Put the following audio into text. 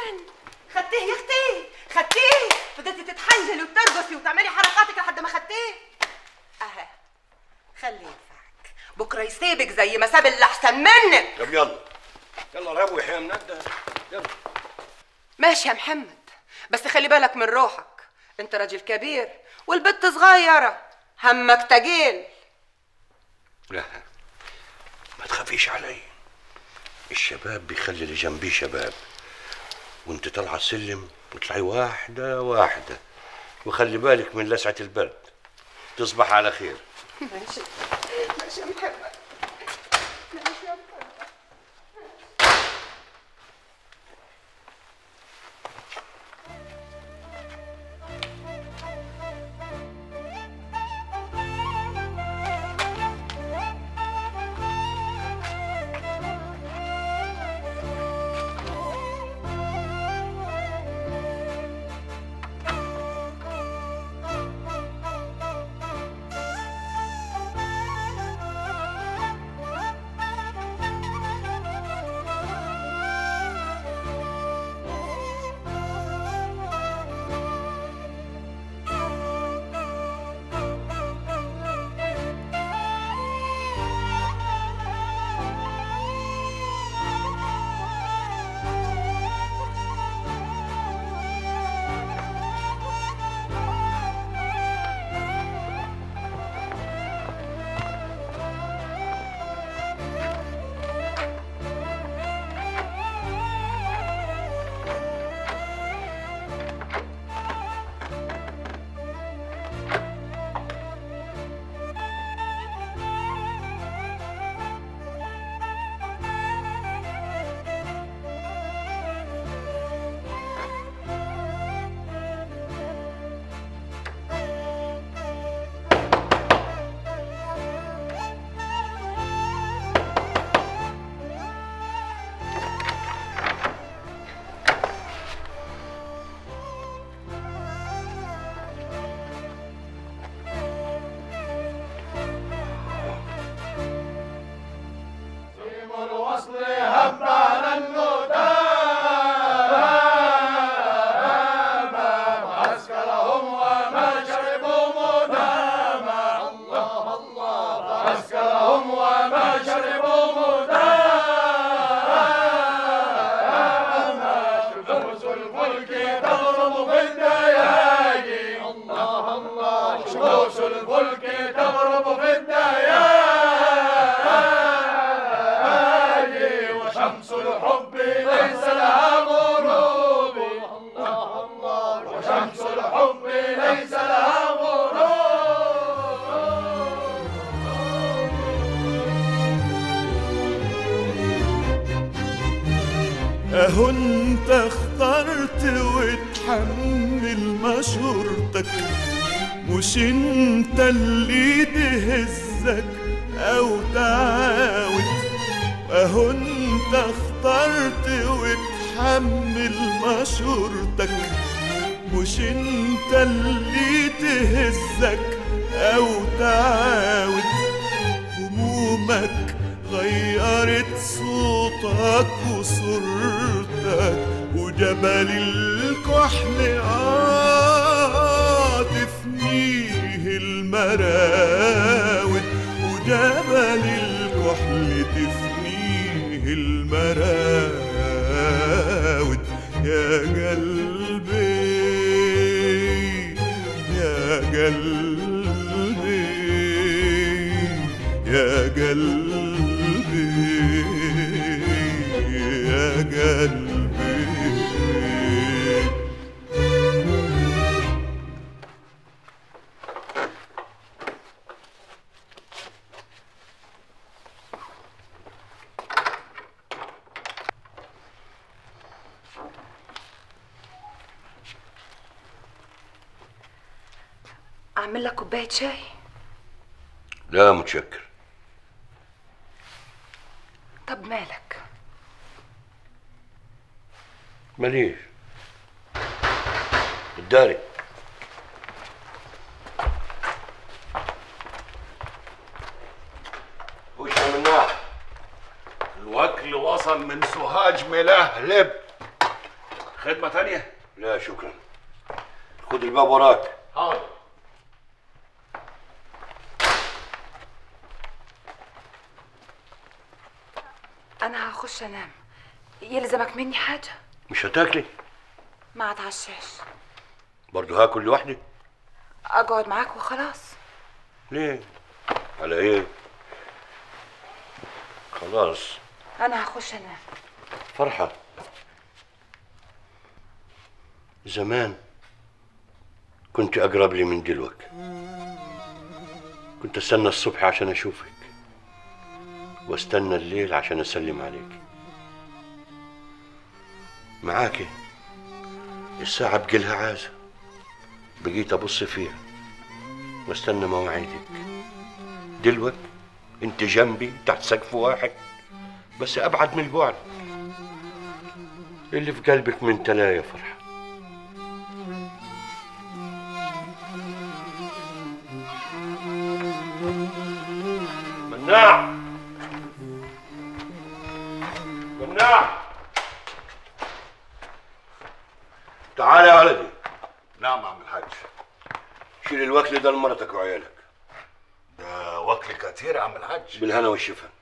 وين خدتيه يا اختي خدتيه بدأتي تتحنجلي وترقصي وتعملي حركاتك لحد ما خدتيه اها خليه ينفعك بكره يسيبك زي ما ساب اللي احسن منك طب يلا يلا روح يا منده يلا ماشي يا محمد بس خلي بالك من روحك انت راجل كبير والبنت صغيرة همك تقيل لا ما تخافيش علي الشباب بيخلي اللي جنبيه شباب وانت طالعه السلم اطلعي واحده واحده وخلي بالك من لسعه البرد تصبح على خير ماشي ماشي يا محمد ماشي يا محمد الوصل هب على الندامة معسكرهم وما شربوا مدامة الله الله معسكرهم وما شربوا مدامة شموس الفلك تضرب في الدياجي الله الله شموس الفلك تضرب في الدياجي وشمس الحب ليس لها غروب الله الله وشمس الحب ليس لها غروب اهو انت اخترت وتحمل مشورتك مش انت اللي تهزك او تعاود اهو انت اخترت وتحمل مشورتك مش انت اللي تهزك او تعاود همومك غيرت صوتك وصورتك وجبل الكحل تفنيه المراود وجبل الكحل تفنيه المراود يا قلبي يا قلبي يا قلبي يا قلبي اعمل لك كوبايه شاي لا متشكر طب مالك ماليش الداري وش مناح الوكل وصل من سوهاج ملهلب خدمة تانية؟ لا شكرا خد الباب وراك حاضر انا هخش انام يلزمك مني حاجه مش هتاكلي ما اتعشاش برضه هاكل لوحدي اقعد معاك وخلاص ليه على ايه خلاص انا هخش انام فرحة زمان كنت أقرب لي من دلوك كنت استنى الصبح عشان أشوفك واستنى الليل عشان أسلم عليك معاكي الساعة بقلها عازة بقيت أبص فيها واستنى مواعيدك دلوك انت جنبي تحت سقف واحد بس ابعد من البعد اللي في قلبك من تلايا فرحة مناع مناع تعال يا ولدي نعم يا عم الحاج شيل الوكل ده لمرتك وعيالك ده وكل كتير يا عم الحاج بالهنا والشفا